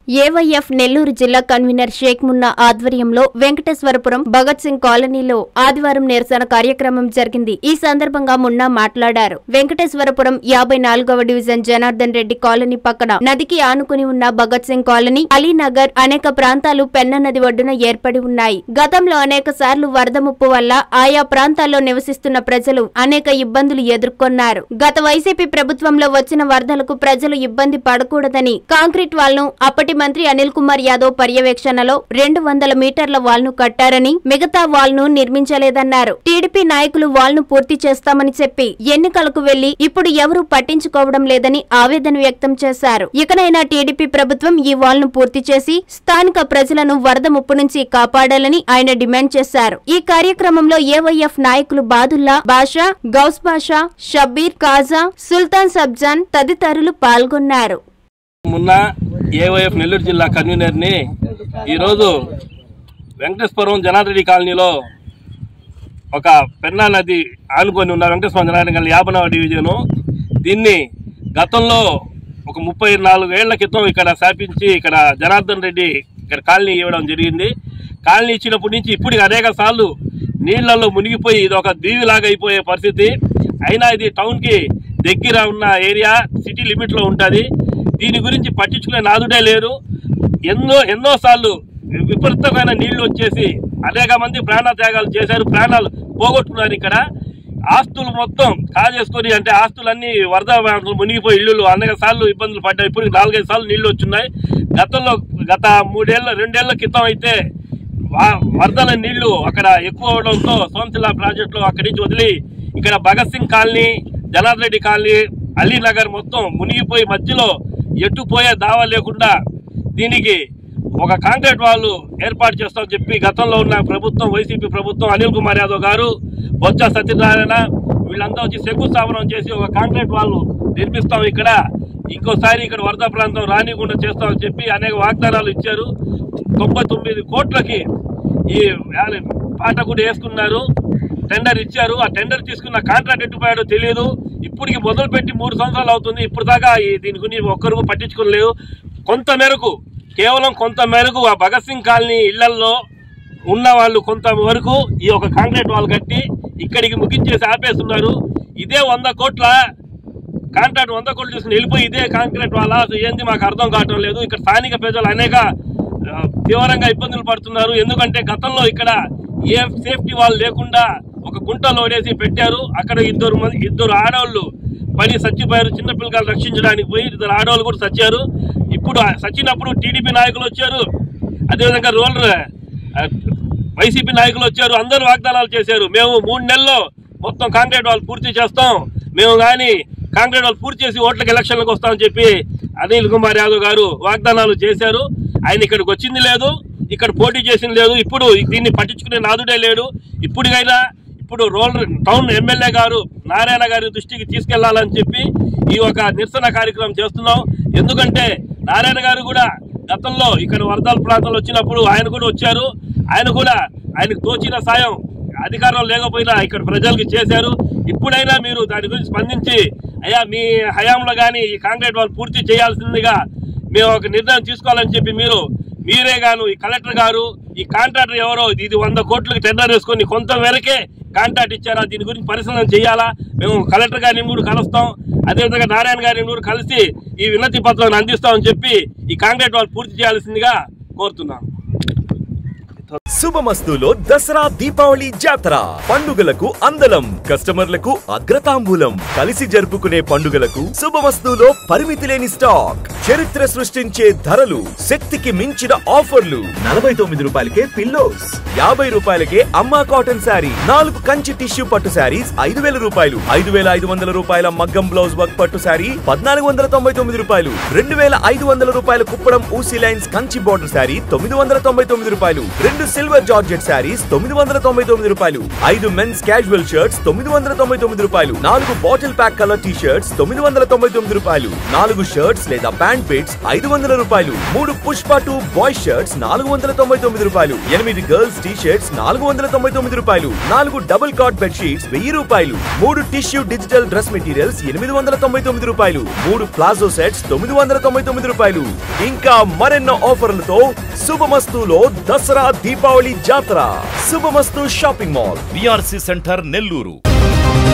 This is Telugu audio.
ఏవైఎఫ్ నెల్లూరు జిల్లా కన్వీనర్ షేక్ మున్నా ఆధ్వర్యంలో వెంకటేశ్వరపురం భగత్ సింగ్ కాలనీలో ఆదివారం నిరసన కార్యక్రమం జరిగింది ఈ సందర్భంగా మున్నా మాట్లాడారు వెంకటేశ్వరపురం యాభై నాలుగవ డివిజన్ జనార్దన్ రెడ్డి కాలనీ పక్కన నదికి ఆనుకుని ఉన్న భగత్ సింగ్ కాలనీ అలీనగర్ అనేక ప్రాంతాలు పెన్న నది ఒడ్డున ఏర్పడి ఉన్నాయి గతంలో అనేక సార్లు వరద ముప్పు వల్ల ఆయా ప్రాంతాల్లో నివసిస్తున్న ప్రజలు అనేక ఇబ్బందులు ఎదుర్కొన్నారు గత వైసీపీ ప్రభుత్వంలో వచ్చిన వరదలకు ప్రజలు ఇబ్బంది పడకూడదని కాంక్రీట్ వాల్ను అప్పటి మంత్రి అనిల్ కుమార్ యాదవ్ పర్యవేక్షణలో రెండు వందల మీటర్ల వాల్ను కట్టారని మిగతా వాల్ను నిర్మించలేదన్నారు టీడీపీ నాయకులు వాల్ను పూర్తి చేస్తామని చెప్పి ఎన్నికలకు వెళ్లి ఇప్పుడు ఎవరూ పట్టించుకోవడం లేదని ఆవేదన వ్యక్తం చేశారు ఇకనైనా టీడీపీ ప్రభుత్వం ఈ వాల్ను పూర్తి చేసి స్థానిక ప్రజలను వరద ముప్పు నుంచి కాపాడాలని ఆయన డిమాండ్ చేశారు ఈ కార్యక్రమంలో ఏవైఎఫ్ నాయకులు బాదుల్లా బాషా గౌస్ బాషా షబ్బీర్ కాజా సుల్తాన్ సబ్జాన్ తదితరులు పాల్గొన్నారు మొన్న ఏవైఎఫ్ నెల్లూరు జిల్లా కన్వీనర్ని ఈరోజు వెంకటేశ్వరం జనార్దరెడ్డి కాలనీలో ఒక పెన్నా నది ఆనుకొని ఉన్న వెంకటేశ్వరం జనార్దన్ కాలనీ యాభై డివిజను దీన్ని గతంలో ఒక ముప్పై నాలుగు ఏళ్ల క్రితం ఇక్కడ స్థాపించి ఇక్కడ జనార్దన్ రెడ్డి ఇక్కడ కాలనీ ఇవ్వడం జరిగింది కాలనీ ఇచ్చినప్పటి నుంచి ఇప్పటికి అనేక సార్లు నీళ్లలో మునిగిపోయి ఇది ఒక దీవిలాగా అయిపోయే పరిస్థితి అయినా ఇది టౌన్కి దగ్గర ఉన్న ఏరియా సిటీ లిమిట్లో ఉంటుంది దీని గురించి పట్టించుకునే నాదుడే లేరు ఎన్నో ఎన్నో సార్లు విపరీతమైన నీళ్లు వచ్చేసి అనేక మంది ప్రాణ త్యాగాలు చేశారు ప్రాణాలు పోగొట్టుకున్నారు ఇక్కడ ఆస్తులు మొత్తం కాజేసుకొని అంటే ఆస్తులన్నీ వరద వానలు మునిగిపోయి ఇల్లులు అనేక సార్లు ఇబ్బందులు పడ్డాయి ఇప్పుడు నాలుగైదు సార్లు నీళ్లు వచ్చున్నాయి గతంలో గత మూడేళ్ల రెండేళ్ల క్రితం అయితే వా- వరదల నీళ్లు అక్కడ ఎక్కువ అవడంతో సోమశిలా ప్రాజెక్టులో అక్కడి నుంచి వదిలి ఇక్కడ భగత్ సింగ్ కాలనీ జనార్దన్ రెడ్డి కాలనీ అలీనగర్ మొత్తం మునిగిపోయి మధ్యలో ఎటు పోయే దావా లేకుండా దీనికి ఒక కాంక్రీట్ వాళ్ళు ఏర్పాటు చేస్తామని చెప్పి గతంలో ఉన్న ప్రభుత్వం వైసీపీ ప్రభుత్వం అనిల్ కుమార్ యాదవ్ గారు బొత్స సత్యనారాయణ వీళ్ళంతా వచ్చి శంకుస్థాపనం చేసి ఒక కాంక్రీట్ వాళ్ళు నిర్మిస్తాం ఇక్కడ ఇంకోసారి ఇక్కడ వరద ప్రాంతం రానికుండా చేస్తామని చెప్పి అనేక వాగ్దానాలు ఇచ్చారు తొంభై తొమ్మిది కోట్లకి ఈ వ్యాలీ పాట కూడా వేసుకున్నారు టెండర్ ఇచ్చారు ఆ టెండర్ తీసుకున్న కాంట్రాక్ట్ ఎట్టుపోయాడో తెలియదు ఇప్పటికి మొదలుపెట్టి మూడు సంవత్సరాలు అవుతుంది ఇప్పుడు దాకా ఈ దీని గురించి ఒక్కరు పట్టించుకోలేదు కొంత మేరకు కేవలం కొంత మేరకు ఆ భగత్ సింగ్ కాలనీ ఇళ్లల్లో ఉన్న వాళ్ళు కొంత వరకు ఈ ఒక కాంక్రీట్ వాల్ కట్టి ఇక్కడికి ముగించేసి ఆపేస్తున్నారు ఇదే వంద కోట్ల కాంట్రాక్ట్ వంద కోట్లు తీసుకుని వెళ్ళిపోయి ఇదే కాంక్రీట్ వాళ్ళ అసలు ఏంది మాకు అర్థం కావటం లేదు ఇక్కడ స్థానిక ప్రజలు అనేక ఆ, తీవ్రంగా ఇబ్బందులు పడుతున్నారు ఎందుకంటే గతంలో ఇక్కడ ఏ సేఫ్టీ వాళ్ళు లేకుండా ఒక గుంటలో ఓడేసి పెట్టారు అక్కడ ఇద్దరు మంది ఇద్దరు ఆడవాళ్ళు పని చచ్చిపోయారు చిన్న పిల్లలు రక్షించడానికి పోయి ఇద్దరు ఆడవాళ్ళు కూడా చచ్చారు ఇప్పుడు ఆ చచ్చినప్పుడు టీడీపీ నాయకులు వచ్చారు అదేవిధంగా రోలర్ వైసీపీ నాయకులు వచ్చారు అందరూ వాగ్దానాలు చేశారు మేము మూడు నెలల్లో మొత్తం కాంక్రీట్ వాళ్ళు పూర్తి చేస్తాం మేము కానీ కాంక్రీట్ వాళ్ళు పూర్తి చేసి ఓట్లకి ఎలక్షన్లకు వస్తామని చెప్పి అనిల్ కుమార్ యాదవ్ గారు వాగ్దానాలు చేశారు ఆయన ఇక్కడికి వచ్చింది లేదు ఇక్కడ పోటీ చేసింది లేదు ఇప్పుడు దీన్ని పట్టించుకునే నాదుడే లేడు ఇప్పటికైనా ఇప్పుడు రోలర్ టౌన్ ఎమ్మెల్యే గారు నారాయణ గారి దృష్టికి తీసుకెళ్లాలని చెప్పి ఈ ఒక నిరసన కార్యక్రమం చేస్తున్నాం ఎందుకంటే నారాయణ గారు కూడా గతంలో ఇక్కడ వరదల ప్రాంతాలు వచ్చినప్పుడు ఆయన కూడా వచ్చారు ఆయన కూడా ఆయనకు తోచిన సాయం అధికారం లేకపోయినా ఇక్కడ ప్రజలకు చేశారు ఇప్పుడైనా మీరు దాని గురించి స్పందించి అయ్యా మీ హయాంలో కానీ ఈ కాంక్రీట్ వాళ్ళు పూర్తి చేయాల్సిందిగా మేము ఒక నిర్ణయం తీసుకోవాలని చెప్పి మీరు మీరే గాను ఈ కలెక్టర్ గారు ఈ కాంట్రాక్టర్ ఎవరో ఇది వంద కోట్లకి టెండర్ వేసుకొని కొంత మేరకే కాంట్రాక్ట్ ఇచ్చారా దీని గురించి పరిశీలన చేయాలా మేము కలెక్టర్ గారిని కూడా కలుస్తాం అదేవిధంగా నారాయణ గారిని కూడా కలిసి ఈ వినతి పత్రాన్ని అందిస్తామని చెప్పి ఈ కాంక్రీట్ వాళ్ళు పూర్తి చేయాల్సిందిగా కోరుతున్నాం శుభమస్తులో దసరా దీపావళి జాతర పండుగలకు అందలం కస్టమర్లకు అగ్రతాంబూలం కలిసి జరుపుకునే పండుగలకు శుభమస్తులో పరిమితి లేని స్టాక్ చరిత్ర సృష్టించే ధరలు శక్తికి మించిన ఆఫర్లు నలభై తొమ్మిది రూపాయలకే పిల్లోస్ యాభై రూపాయలకే అమ్మా కాటన్ శారీ నాలుగు కంచి టిష్యూ పట్టు శారీస్ ఐదు వేల రూపాయలు ఐదు వేల ఐదు వందల రూపాయల మగ్గం బ్లౌజ్ వర్క్ పట్టు శారీ పద్నాలుగు వందల తొంభై తొమ్మిది రూపాయలు రెండు వేల ఐదు వందల రూపాయల కుప్పడం ఊసీ లైన్స్ కంచి బోర్డర్ శారీ తొమ్మిది వందల తొంభై తొమ్మిది రూపాయలు రెండు రెండు సిల్వర్ జార్జెట్ శారీస్ తొమ్మిది వందల తొంభై తొమ్మిది రూపాయలు ఐదు మెన్స్ క్యాజువల్ షర్ట్స్ తొమ్మిది వందల తొంభై తొమ్మిది రూపాయలు నాలుగు bottle pack colour T shirts తొమ్మిది వందల తొంభై తొమ్మిది రూపాయలు నాలుగు షర్ట్స్ లేదా ప్యాంట్ పిట్స్ ఐదు వందల రూపాయలు మూడు పుష్ప టూ బాయ్ షర్ట్స్ నాలుగు వందల తొంభై తొమ్మిది రూపాయలు ఎనిమిది గర్ల్స్ టీ షర్ట్స్ నాలుగు వందల తొంభై తొమ్మిది రూపాయలు నాలుగు డబుల్ కాట్ బెడ్ షీట్స్ వెయ్యి రూపాయలు మూడు టిష్యూ డిజిటల్ డ్రెస్ మెటీరియల్స్ ఎనిమిది వందల తొంభై తొమ్మిది రూపాయలు మూడు ప్లాజో సెట్స్ తొమ్మిది వందల తొంభై తొమ్మిది రూపాయలు ఇంకా మరెన్నో ఆఫర్లతో శుభమస్తులో దసరా దీపావళి జాతర Shubhamastu shopping mall BRC centre Nellore